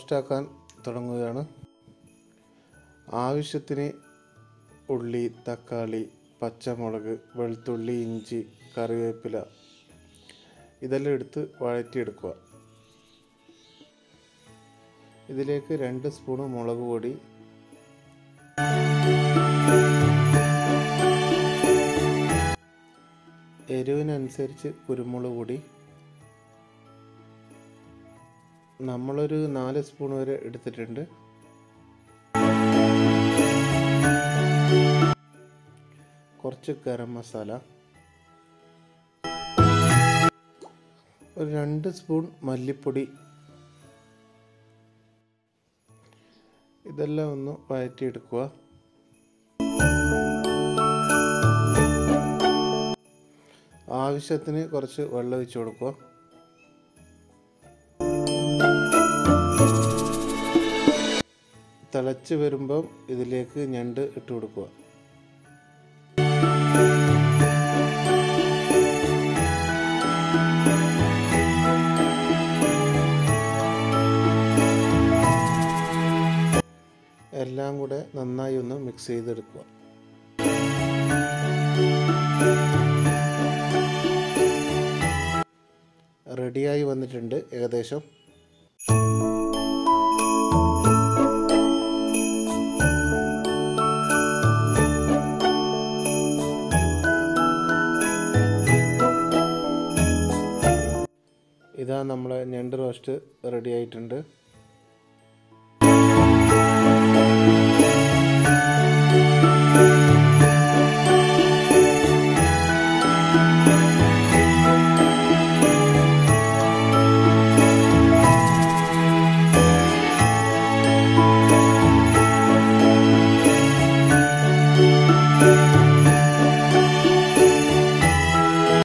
റോസ്റ്റാക്കാൻ തുടങ്ങുകയാണ് ആവശ്യത്തിന് ഉള്ളി തക്കാളി പച്ചമുളക് വെളുത്തുള്ളി ഇഞ്ചി കറിവേപ്പില ഇതെല്ലാം എടുത്ത് വഴറ്റിയെടുക്കുക ഇതിലേക്ക് രണ്ട് സ്പൂണ് മുളക് പൊടി എരിവിനനുസരിച്ച് കുരുമുളക് പൊടി നമ്മളൊരു നാല് സ്പൂൺ വരെ എടുത്തിട്ടുണ്ട് കുറച്ച് ഗരം മസാല ഒരു രണ്ട് സ്പൂൺ മല്ലിപ്പൊടി ഇതെല്ലാം ഒന്ന് വഴറ്റിയെടുക്കുക ആവശ്യത്തിന് കുറച്ച് വെള്ളം ഒഴിച്ച് കൊടുക്കുക തിളച്ച് വരുമ്പം ഇതിലേക്ക് ഞണ്ട് ഇട്ട് കൊടുക്കുക എല്ലാം കൂടെ നന്നായി ഒന്ന് മിക്സ് ചെയ്തെടുക്കുക റെഡിയായി വന്നിട്ടുണ്ട് ഏകദേശം ഇതാ നമ്മളെ ഞണ്ട് റോസ്റ്റ് റെഡി ആയിട്ടുണ്ട്